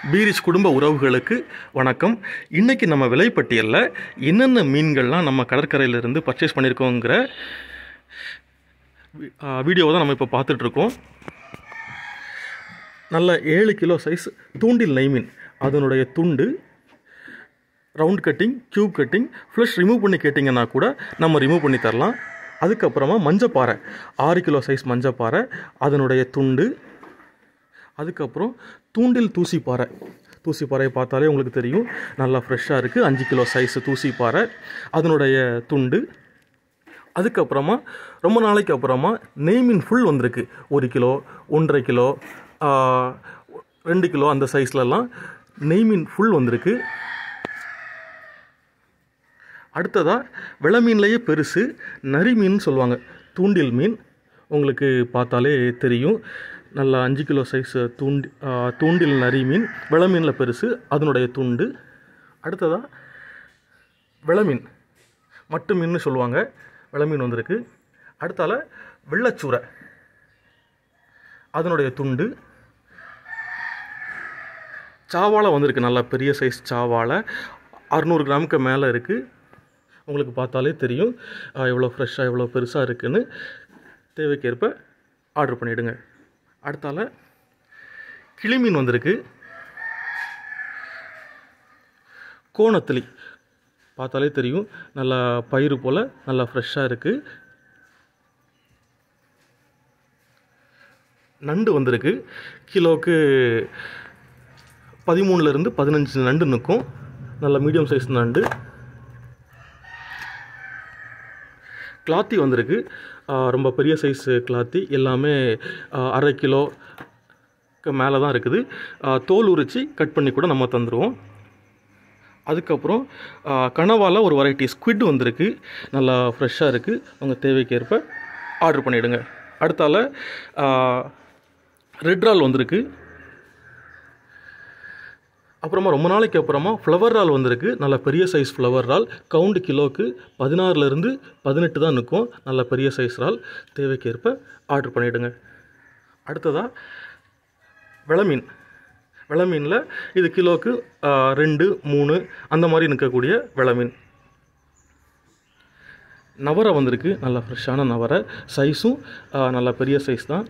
பீரிச் குடும்ப உறவுகளுக்கு வணக்கம் இன்றைக்கி நம்ம விலைப்பட்டியலில் என்னென்ன மீன்கள்லாம் நம்ம கடற்கரையிலிருந்து பர்ச்சேஸ் பண்ணியிருக்கோங்கிற வி- ஆ, வீடியோவை தான் நம்ம இப்போ பார்த்துட்ருக்கோம் நல்ல ஏழு கிலோ சைஸ் தூண்டில் நெய் மீன் அதனுடைய துண்டு round cutting cube cutting flesh remove பண்ணி கேட்டிங்கன்னா கூட நம்ம ரிமூவ் பண்ணி தரலாம் அதுக்கப்புறமா மஞ்சப்பாறை ஆறு கிலோ சைஸ் மஞ்சப்பாறை அதனுடைய துண்டு அதுக்கப்புறம் தூண்டில் தூசிப்பாறை தூசிப்பாறையை பார்த்தாலே உங்களுக்கு தெரியும் நல்லா ஃப்ரெஷ்ஷாக இருக்குது அஞ்சு கிலோ சைஸ் தூசிப்பாறை அதனுடைய துண்டு அதுக்கப்புறமா ரொம்ப நாளைக்கு அப்புறமா நெய் மீன் ஃபுல் வந்திருக்கு ஒரு கிலோ ஒன்றரை கிலோ ஆ, ரெண்டு கிலோ அந்த சைஸ்லலாம் நெய் மீன் ஃபுல் வந்திருக்கு அடுத்ததாக வெள மீன்லேயே பெருசு நரி மீன் சொல்லுவாங்க தூண்டில் மீன் உங்களுக்கு பார்த்தாலே தெரியும் நல்லா அஞ்சு கிலோ சைஸ் தூண்டி ஆ, தூண்டில் நரி மீன் வெள மீனில் பெருசு அதனுடைய துண்டு அடுத்ததாக வெள மீன் மட்டு மீன்னு சொல்லுவாங்க வெள மீன் வந்திருக்கு அடுத்தால வெள்ளச்சூரை அதனுடைய துண்டு சாவாழை வந்திருக்கு நல்லா பெரிய சைஸ் சாவாழை அறநூறு கிராமுக்கு மேலே இருக்குது உங்களுக்கு பார்த்தாலே தெரியும் ஆஹ், எவ்வளோ ஃப்ரெஷ்ஷாக எவ்வளோ பெருசாக இருக்குன்னு தேவைக்கேற்ப ஆர்டர் பண்ணிவிடுங்க அடுத்தால கிளிமீன் வந்திருக்கு கோணத்திலி பார்த்தாலே தெரியும் நல்லா பயிறு போல் நல்லா ஃப்ரெஷ்ஷாக இருக்குது நண்டு வந்திருக்கு கிலோவுக்கு பதிமூணுலேருந்து பதினஞ்சு நண்டு நிற்கும் நல்ல மீடியம் சைஸ் நண்டு கிளாத்தி வந்திருக்கு ஆஹ் ரொம்ப பெரிய சைஸ் கிளாத்தி எல்லாமே ஆஹ் அரை கிலோக்கு மேலே தான் இருக்குது ஆஹ் தோல் உரித்து கட் பண்ணி கூட நம்ம தந்துடுவோம் அதுக்கப்புறம் ஆஹ் கனவால ஒரு வெரைட்டி ஸ்குவிட் வந்திருக்கு நல்லா ஃப்ரெஷ்ஷாக இருக்குது உங்கள் தேவைக்கேற்ப ஆர்டர் பண்ணிவிடுங்க அடுத்தால ரெட் ரால் வந்திருக்கு அப்புறமா ரொம்ப நாளைக்கு அப்புறமா ஃப்ளவர் ரால் வந்திருக்கு நல்ல பெரிய சைஸ் ஃப்ளவர் ரால் கவுண்ட் கிலோவுக்கு பதினாறுலேருந்து பதினெட்டு தான் நிற்கும் நல்ல பெரிய சைஸ் ரால் தேவைக்கேற்ப ஆர்டர் பண்ணிவிடுங்க அடுத்ததாக விளமீன் விளமீனில் இது கிலோவுக்கு ஆ, ரெண்டு மூணு அந்த மாதிரி நிற்கக்கூடிய விளமீன் நவரை வந்திருக்கு நல்லா ஃப்ரெஷ்ஷான நவரை சைஸும் ஆ, நல்லா பெரிய சைஸ் தான்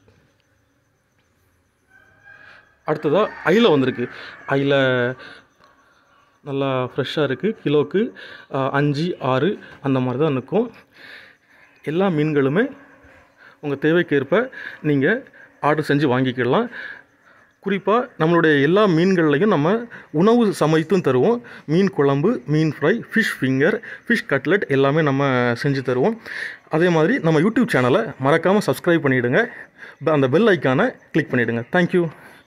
அடுத்ததாக ஐல வந்திருக்கு ஐல நல்லா ஃப்ரெஷ்ஷாக இருக்குது கிலோவுக்கு ஆ, அஞ்சு ஆறு அந்த மாதிரி தான் நிற்கும் எல்லா மீன்களுமே உங்கள் தேவைக்கேற்ப நீங்கள் ஆர்டர் செஞ்சு வாங்கிக்கிடலாம் குறிப்பாக நம்மளுடைய எல்லா மீன்கள்லையும் நம்ம உணவு சமைத்தும் தருவோம் மீன் குழம்பு மீன் fry fish finger fish cutlet எல்லாமே நம்ம செஞ்சு தருவோம் அதே மாதிரி நம்ம யூடியூப் சேனலை மறக்காமல் சப்ஸ்கிரைப் பண்ணிவிடுங்க அந்த பெல் ஐக்கானை கிளிக் பண்ணிவிடுங்க தேங்க்யூ